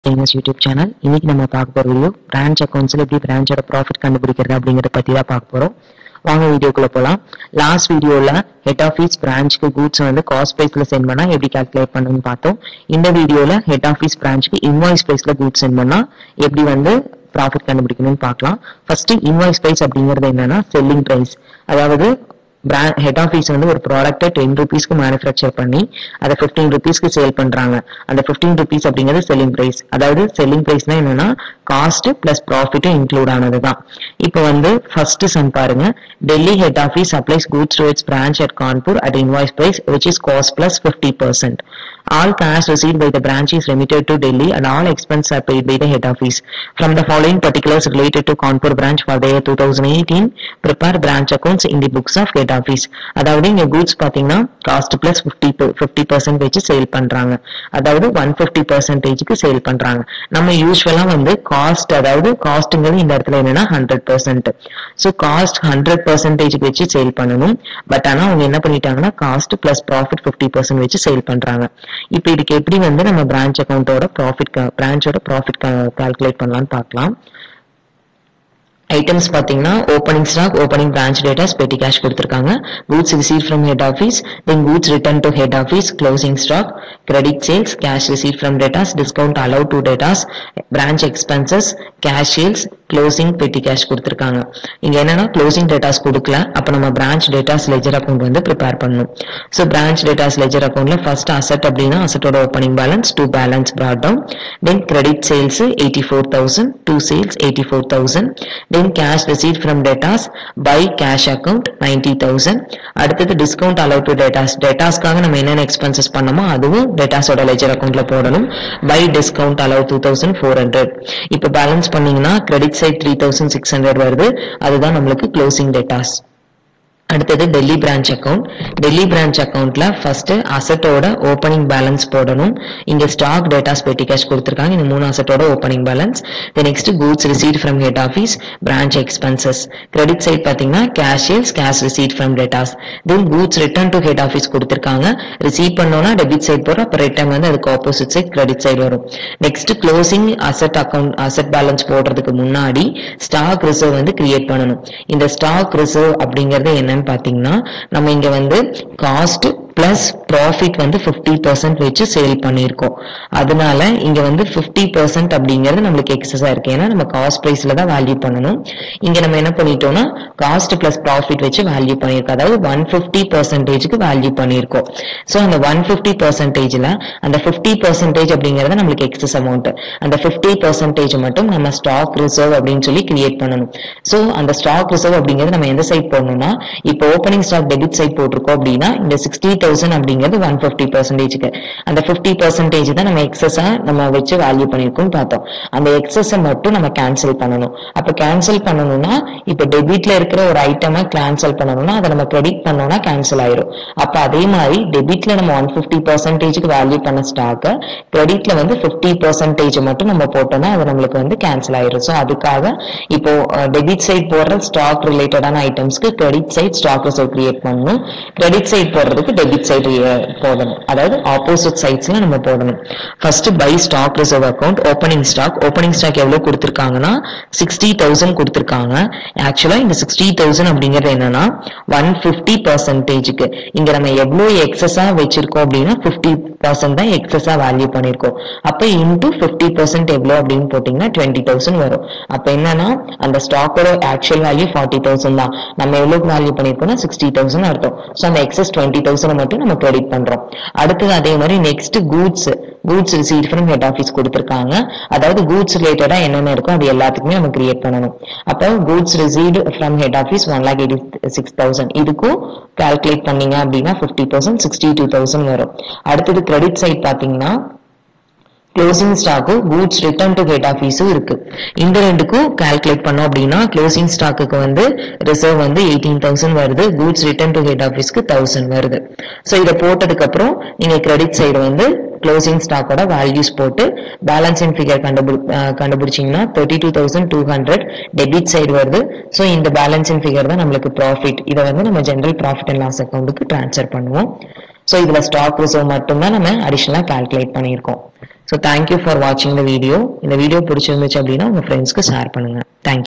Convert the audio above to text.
Famous YouTube channel இன்னைக்கு நம்ம பார்க்க போற வீடியோ பிரான்ச் அக்கௌண்ட்ஸ்ல எப்படி பிரான்ச்சோட ப்ராஃபிட் கண்டுபிடிக்கிறது அப்படிங்கறத பத்தி தான் பார்க்க போறோம் வாங்க வீடியோக்குள்ள போலாம் லாஸ்ட் வீடியோல ஹெட் ஆஃபீஸ் பிரான்ச்சுக்கு கூட்ஸ் வந்து காஸ்ட் பிரைஸ்ல சென்ட் பண்ணா எப்படி கால்குலேட் பண்ணணும்னு பார்த்தோம் இந்த வீடியோல ஹெட் ஆஃபீஸ் பிரான்ச்சுக்கு இன்வாய்ஸ் பிரைஸ்ல கூட்ஸ் சென்ட் பண்ணா எப்படி வந்து ப்ராஃபிட் கண்டுபிடிக்கணும்னு பார்க்கலாம் ஃபர்ஸ்ட் இன்வாய்ஸ் பிரைஸ் அப்படிங்கிறது என்னன்னா செல்லிங் பிரைஸ் அதாவது பிராண்ட் ஹெட் ஆஃபீஸ் வந்து ஒரு ப்ராடக்ட்டை டென் ருபீஸ்க்கு மேனுஃபேக்சர் பண்ணி அதை ஃபிஃப்டீன் ருபீஸ்க்கு சேல் பண்றாங்க அந்த ஃபிஃப்டீன் ருபீஸ் அப்படிங்கிறது செல்லிங் பிரைஸ் அதாவது செல்லிங் பிரைஸ்னா என்னன்னா காஸ்ட் பிளஸ் ப்ராஃபிட்டும் இன்க்ளூட் ஆனது தான் இப்போ வந்து ஃபர்ஸ்ட் சம் பாருங்க Delhi head office applies goods to its branch at Kanpur at invoice price which is cost plus fifty percent All cash received by the branch is remitted to Delhi and all expenses are paid by the head office. From the following particulars related to Kanpur branch for the year 2018, prepare branch accounts in the books of head office. அதாவது இங்க goods பாத்தீங்கன்னா cost plus fifty fifty percent வச்சு sale பண்றாங்க அதாவது one fifty பர்சன்டேஜ்க்கு sale பண்றாங்க நம்ம யூஸ்வலா வந்து காஸ்ட் அதாவது காஸ்ட்ங்கிறது இந்த இடத்துல என்னன்னா hundred percent so cost hundred பர்சன்டேஜ்க்கு வச்சு சேல் பண்ணணும் பட் ஆனா அவங்க என்ன பண்ணிட்டாங்கன்னா cost plus profit fifty percent வச்சு சேல் பண்றாங்க இப்போ இதுக்கு எப்படி வந்து நம்ம பிரான்ச் அக்கௌண்ட்டோட ப்ராஃபிட் பிரான்ச்சோட ப்ராஃபிட் கால்குலேட் பண்ணலாம்னு பார்க்கலாம் ஐட்டம்ஸ் பாத்தீங்கன்னா opening stock opening branch debtors petty cash கொடுத்துருக்காங்க goods receive from head office then goods return to head office closing stock credit sales cash receive from debtors discount அலௌ to debtors branch expenses cash sales closing petty cash கொடுத்துருக்காங்க இங்க என்னன்னா closing debtors கொடுக்கல அப்ப நம்ம branch debtors ledger account வந்து prepare பண்ணணும் so branch debtors ledger அக்கௌண்ட்ல first asset அப்படின்னா அசட்டோட opening balance to balance brought down then credit sales eighty four thousand to sales eighty four thousand then cash receive from debtors by cash account ninety thousand அடுத்தது discount allowed to debtors டேட்டாஸ்க்காக நம்ம என்னென்ன expenses பண்ணமோ அதுவும் டேட்டாஸோட ledger அக்கௌண்ட்ல போடணும் by discount allowed two thousand four hundred இப்போ பேலன்ஸ் பண்ணீங்கன்னா credit side three thousand six hundred வருது அதுதான் நம்மளுக்கு க்ளோசிங் டேட்டாஸ் அடுத்தது Delhi branch account Delhi branch அக்கவுண்ட்ல ஃபர்ஸ்ட் அசட்டோட ஓப்பனிங் பேலன்ஸ் போடணும் இங்க ஸ்டாக் டேட்டாஸ் பெட்டி கேஷ் கொடுத்துருக்காங்க இந்த மூணு அசட்டோட opening balance the next goods receipt from head office branch expenses credit side பாத்தீங்கன்னா cash sales cash receipt from debtors then goods return to head office கொடுத்துருக்காங்க receive பண்ணோம்னா debit side போறோம் அப்போ return வந்து அதுக்கு ஆப்போசிட் சைட் கிரெடிட் சைடு வரும் next closing asset account asset balance போடுறதுக்கு முன்னாடி ஸ்டாக் ரிசர்வ் வந்து கிரியேட் பண்ணணும் இந்த ஸ்டாக் ரிசர்வ் அப்படிங்கறது என்னன்னு பாத்தீங்கன்னா நம்ம இங்க வந்து காஸ்ட் பிளஸ் ப்ராஃபிட் வந்து ஃபிஃப்டி பர்சன்ட் வச்சு சேல் பண்ணியிருக்கோம் அதனால இங்க வந்து ஃபிஃப்டி பர்சன்ட் அப்படிங்கிறது நம்மளுக்கு எக்ஸஸா இருக்கு ஏன்னா நம்ம காஸ்ட் பிரைஸ்ல தான் வேல்யூ பண்ணணும் இங்க நம்ம என்ன பண்ணிட்டோம்னா காஸ்ட் பிளஸ் ப்ராஃபிட் வச்சு வேல்யூ பண்ணியிருக்கோம் அதாவது ஒன் ஃபிஃப்டி பர்சன்டேஜ்க்கு வேல்யூ பண்ணியிருக்கோம் ஸோ அந்த ஒன் ஃபிஃப்டி பர்சன்டேஜ்ல அந்த ஃபிஃப்டி பர்சன்டேஜ் அப்படிங்கறது நம்மளுக்கு எக்ஸஸ் அமௌண்ட் அந்த ஃபிஃப்டி பர்சன்டேஜ் மட்டும் நம்ம ஸ்டாக் ரிசர்வ் அப்படின்னு சொல்லி கிரியேட் பண்ணணும் ஸோ அந்த ஸ்டாக் ரிசர்வ் அப்படிங்கிறது நம்ம எந்த சைட் போடணும்னா இப்போ ஓப்பனிங் ஸ்டாக் டெபிட் சைட் போட்டிருக்கோம் அப்படின்னா இந்த சிக்ஸ்டி தௌசண்ட் அப்படிங்கிறது ஒன் ஃபிஃப்டி பர்சன்டேஜ்க்கு அந்த ஃபிஃப்டி பர்சன்டேஜ் தான் நம்ம எக்ஸஸா நம்ம வச்சு வேல்யூ பண்ணிருக்கோம் பார்த்தோம் அந்த எக்ஸஸை மட்டும் நம்ம கேன்சல் பண்ணணும் அப்ப கேன்சல் பண்ணணும்னா இப்ப டெபிட்ல இருக்கிற ஒரு ஐட்டமை கேன்சல் பண்ணணும்னா அதை நம்ம கிரெடிட் பண்ணோம்னா கேன்சல் ஆயிரும் அப்ப அதே மாதிரி டெபிட்ல நம்ம ஒன் ஃபிஃப்டி பர்சன்டேஜ்க்கு வேல்யூ பண்ண ஸ்டாக்க கிரெடிட்ல வந்து ஃபிஃப்டி பர்சன்டேஜ் மட்டும் நம்ம போட்டோம்னா அது நம்மளுக்கு வந்து கேன்சல் ஆயிரும் ஸோ அதுக்காக இப்போ டெபிட் சைட் போடுற ஸ்டாக் ரிலேட்டடான ஐட்டம்ஸ்க்கு credit side stock reserve create பண்ணணும் கிரெடிட் சைட் போடுறதுக்கு டெபிட் சைட் போடணும் அதாவது ஆப்போசிட் சைட்ஸ்ல நம்ம போடணும் first by stock reserve account opening stock opening stock எவ்வளவு கொடுத்துருக்காங்கன்னா சிக்ஸ்டி தௌசண்ட் கொடுத்துருக்காங்க ஆக்சுவலா இந்த சிக்ஸ்டி தௌசண்ட் அப்படிங்கிறது என்னன்னா ஒன் பிப்டி பர்சன்டேஜுக்கு இங்க நம்ம எவ்வளவு எக்ஸஸா வச்சிருக்கோம் அப்படின்னா பிப்டி பர்சன்ட் தான் எக்ஸஸா வேல்யூ பண்ணிருக்கோம் அப்ப இன்டூ பிப்டி பர்சன்ட் எவ்வளவு அப்படின்னு போட்டீங்கன்னா டுவெண்ட்டி தௌசண்ட் வரும் அப்ப என்னன்னா அந்த ஸ்டாக்கோட ஆக்சுவல் வேல்யூ ஃபார்ட்டி தௌசண்ட் தான் நம்ம எவ்வளவு வேல்யூ பண்ணிருக்கோம்னா சிக்ஸ்டி தௌசண்ட் அர்த்தம் ஸோ அந்த எக்ஸஸ் டுவெண்ட்டி தௌசண்ட் மட்டும் நம்ம கிரெடிட் பண்றோம் அடுத்தது அதே மாதிரி next goods goods receive from head office கொடுத்துருக்காங்க அதாவது கூட்ஸ் ரிலேட்டடா என்னென்ன இருக்கோ அது எல்லாத்துக்குமே நம்ம கிரியேட் பண்ணணும் அப்போ goods received from head office one lakh eighty six thousand இதுக்கும் கால்குலேட் பண்ணீங்க அப்படின்னா fifty percent sixty two thousand வரும் அடுத்தது கிரெடிட் சைட் பாத்தீங்கன்னா க்ளோசிங் ஸ்டாக்கும் கூட்ஸ் ரிட்டர்ன் டு ஹெட் ஆஃபீஸும் இருக்கு இந்த ரெண்டுக்கும் கால்குலேட் பண்ணோம் அப்படின்னா க்ளோசிங் ஸ்டாக்குக்கு வந்து ரிசர்வ் வந்து எயிட்டீன் தௌசண்ட் வருது கூட்ஸ் ரிட்டர்ன் டு ஹெட் ஆஃபீஸ்க்கு தௌசண்ட் வருது ஸோ இதை போட்டதுக்கு அப்புறம் நீங்க கிரெடிட் சைடு வந்து க்ளோசிங் ஸ்டாக்கோட வேல்யூஸ் போட்டு பேலன்சிங் ஃபிகர் கண்டுபிடி கண்டுபிடிச்சிங்கன்னா thirty two thousand two hundred debit side வருது ஸோ இந்த பேலன்சிங் ஃபிகர் தான் நம்மளுக்கு ப்ராஃபிட் இதை வந்து நம்ம ஜென்ரல் ப்ராஃபிட் அண்ட் லாஸ் அக்கௌண்ட்டுக்கு ட்ரான்ஸ்ஃபர் பண்ணுவோம் ஸோ இதுல ஸ்டாக் ரிசர்வ் மட்டும்தான் நம்ம அடிஷனலா கால்குலேட் பண்ணியிருக்கோம் ஸோ தேங்க்யூ ஃபார் வாட்சிங் த வீடியோ இந்த வீடியோ பிடிச்சிருந்துச்சு அப்படின்னா உங்கள் ஃப்ரெண்ட்ஸ்க்கு ஷேர் பண்ணுங்கள் தேங்க்யூ